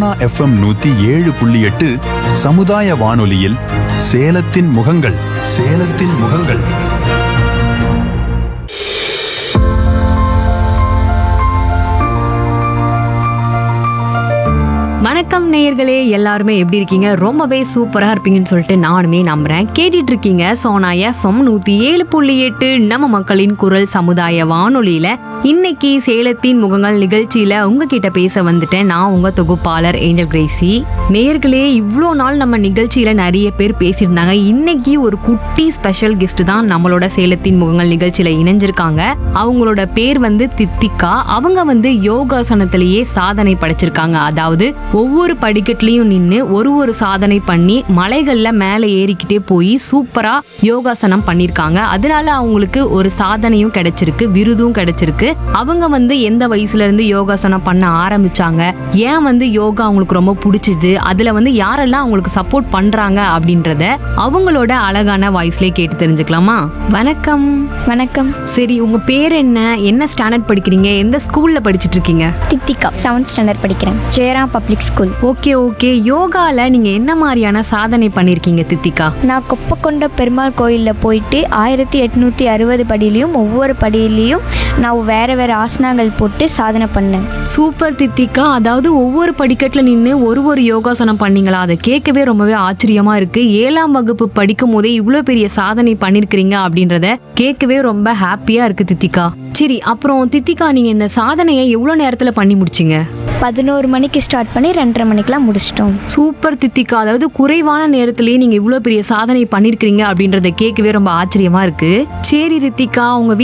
Sona FM நூத்தி ஏழு புள்ளி எட்டு சமுதாய வானொலியில் சேலத்தின் முகங்கள் சேலத்தின் முகங்கள் வணக்கம் நேயர்களே எல்லாருமே எப்படி இருக்கீங்க ரொம்பவே சூப்பரா இருப்பீங்கன்னு சொல்லிட்டு நானுமே நம்புறேன் கேட்டுட்டு இருக்கீங்க சோனா எஃப்எம் நூத்தி ஏழு புள்ளி எட்டு நம்ம மக்களின் குரல் சமுதாய வானொலியில இன்னைக்கு சேலத்தின் முகங்கள் நிகழ்ச்சியில உங்ககிட்ட பேச வந்துட்டேன் நான் உங்க தொகுப்பாளர் ஏஞ்சல் கிரேசி நேயர்களே இவ்வளோ நாள் நம்ம நிகழ்ச்சியில நிறைய பேர் பேசியிருந்தாங்க இன்னைக்கு ஒரு குட்டி ஸ்பெஷல் கெஸ்ட் தான் நம்மளோட சேலத்தின் முகங்கள் நிகழ்ச்சியில இணைஞ்சிருக்காங்க அவங்களோட பேர் வந்து தித்திகா அவங்க வந்து யோகாசனத்திலேயே சாதனை படைச்சிருக்காங்க அதாவது ஒவ்வொரு படிக்கட்டுலயும் நின்று ஒரு ஒரு சாதனை பண்ணி மலைகள்ல மேலே ஏறிக்கிட்டே போய் சூப்பரா யோகாசனம் பண்ணிருக்காங்க அதனால அவங்களுக்கு ஒரு சாதனையும் கிடைச்சிருக்கு விருதும் கிடைச்சிருக்கு அவங்க வந்து எந்த வயசுல இருந்து யோகாசனம் பண்ண ஆரம்பிச்சாங்க ஏன் வந்து யோகா அவங்களுக்கு ரொம்ப பிடிச்சது அதுல வந்து யாரெல்லாம் அவங்களுக்கு சப்போர்ட் பண்றாங்க அப்படின்றத அவங்களோட அழகான வாய்ஸ்லயே கேட்டு தெரிஞ்சுக்கலாமா வணக்கம் வணக்கம் சரி உங்க பேர் என்ன என்ன ஸ்டாண்டர்ட் படிக்கிறீங்க எந்த ஸ்கூல்ல படிச்சிட்டு இருக்கீங்க தித்திகா செவன்த் ஸ்டாண்டர்ட் படிக்கிறேன் Jayaram public school okay okay யோகால நீங்க என்ன மாதிரியான சாதனை பண்ணிருக்கீங்க தித்திகா நான் கொப்பக்கொண்ட பெருமாள் கோயிலில் போயிட்டு ஆயிரத்தி எட்நூற்றி அறுபது படியிலையும் ஒவ்வொரு படியிலையும் நான் வேறு வேறு ஆசனங்கள் போட்டு சாதனை பண்ணேன் சூப்பர் தித்திகா அதாவது ஒவ்வொரு படிக்கட்டுல நின்று ஒரு ஒரு யோகாசனம் பண்ணீங்களா அதை கேட்கவே ரொம்பவே ஆச்சரியமா இருக்கு ஏழாம் வகுப்பு படிக்கும் போதே இவ்வளோ பெரிய சாதனை பண்ணிருக்கிறீங்க அப்படின்றத கேட்கவே ரொம்ப ஹாப்பியா இருக்கு தித்திகா சரி அப்புறம் தித்திகா நீங்க இந்த சாதனையை எவ்வளோ நேரத்துல பண்ணி முடிச்சீங்க பதினோரு மணிக்கு ஸ்டார்ட் பண்ணி ரெண்டரை மணிக்கெலாம் முடிச்சிட்டோம் சூப்பர் தித்திகா அதாவது குறைவான நேரத்திலேயே நீங்க இவ்வளோ பெரிய சாதனை பண்ணிருக்கீங்க அப்படின்றத கேட்கவே ரொம்ப ஆச்சரியமா இருக்கு சரி ரித்திகா உங்க